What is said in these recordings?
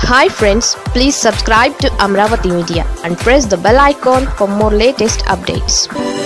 hi friends please subscribe to Amaravati media and press the bell icon for more latest updates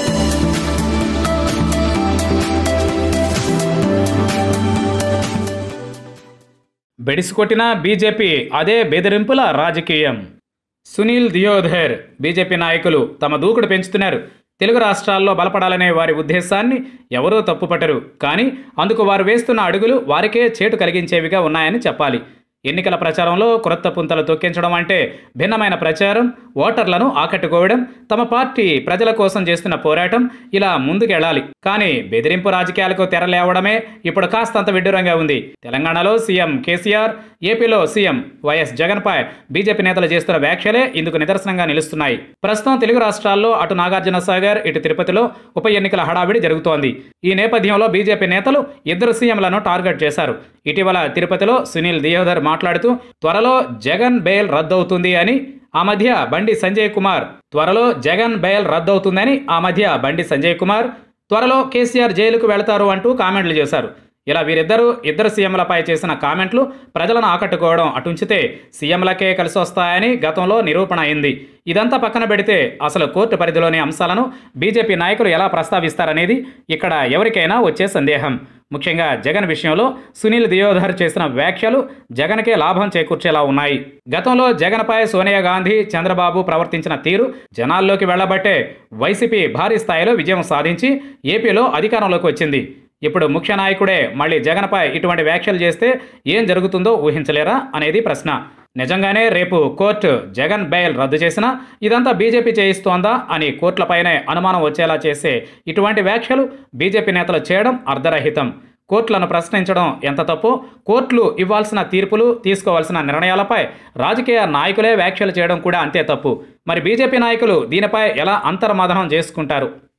బెడిసికొట్టిన BJP అదే బెదిరింపుల రాజకీయం Sunil Deodhar BJP నాయకులు తమ దూకుడు పెంచుతున్నారు తెలుగు రాష్ట్రాల్లో బలపడాలనే వారి ఉద్దేశాన్ని ఎవరూ తప్పుపట్టరు కానీ అందుకు వారు వేస్తున్న అడుగులు వారికే చేటు కలిగించేవిగా ఉన్నాయని చెప్పాలి ఎన్నికల ప్రచారంలో క్రొత్త పుంతలు తొక్కించడం అంటే భిన్నమైన ప్రచారం ఓటర్లను ఆకట్టుకోవడం తమ పార్టీ ప్రజల కోసం చేస్తున్న పోరాటం ఇలా ముందుకెళ్ళాలి కానీ బెదిరింపు రాజకీయాలకు తెరలేవడమే ఇప్పుడు కాస్తంత విడ్డూరంగా ఉంది తెలంగాణలో సీఎం కేసీఆర్ ఏపీలో సీఎం వైఎస్ జగన్పై బీజేపీ నేతలు చేస్తున్న వ్యాఖ్యలే ఇందుకు నిదర్శనంగా నిలుస్తున్నాయి ప్రస్తుతం తెలుగు రాష్ట్రాల్లో అటు నాగార్జున సాగర్ ఇటు తిరుపతిలో ఉప ఎన్నికల హడావిడి జరుగుతోంది ఈ నేపథ్యంలో బీజేపీ నేతలు ఇద్దరు సీఎంలను టార్గెట్ చేశారు ఇటీవల తిరుపతిలో సునీల్ దియోదర్ మాట్లాడుతూ త్వరలో జగన్ బెయిల్ రద్దవుతుంది అని ఆ మధ్య బండి సంజయ్ కుమార్ త్వరలో జగన్ బెయిల్ రద్దవుతుందని ఆ మధ్య బండి సంజయ్ కుమార్ త్వరలో కేసీఆర్ జైలుకు వెళతారు అంటూ కామెంట్లు చేశారు ఇలా వీరిద్దరూ ఇద్దరు సీఎంలపై చేసిన కామెంట్లు ప్రజలను ఆకట్టుకోవడం అటుంచితే సీఎంలకే కలిసి వస్తాయని గతంలో నిరూపణ అయింది ఇదంతా పక్కన పెడితే అసలు కోర్టు పరిధిలోని అంశాలను బీజేపీ నాయకులు ఎలా ప్రస్తావిస్తారనేది ఇక్కడ ఎవరికైనా వచ్చే సందేహం ముఖ్యంగా జగన్ విషయంలో సునీల్ దియోధర్ చేసిన వ్యాఖ్యలు జగన్కే లాభం చేకూర్చేలా ఉన్నాయి గతంలో జగన్పై సోనియా గాంధీ చంద్రబాబు ప్రవర్తించిన తీరు జనాల్లోకి వెళ్లబట్టే వైసీపీ భారీ స్థాయిలో విజయం సాధించి ఏపీలో అధికారంలోకి వచ్చింది ఇప్పుడు ముఖ్య నాయకుడే మళ్ళీ జగన్పై ఇటువంటి వ్యాఖ్యలు చేస్తే ఏం జరుగుతుందో ఊహించలేరా అనేది ప్రశ్న నిజంగానే రేపు కోర్టు జగన్ బెయిల్ రద్దు చేసినా ఇదంతా బీజేపీ చేయిస్తోందా అని కోర్టులపైనే అనుమానం వచ్చేలా చేసే ఇటువంటి వ్యాఖ్యలు బీజేపీ నేతలు చేయడం అర్ధరహితం కోర్టులను ప్రశ్నించడం ఎంత తప్పు కోర్టులు ఇవ్వాల్సిన తీర్పులు తీసుకోవాల్సిన నిర్ణయాలపై రాజకీయ నాయకులే వ్యాఖ్యలు చేయడం కూడా అంతే తప్పు మరి బీజేపీ నాయకులు దీనిపై ఎలా అంతర్మదనం చేసుకుంటారు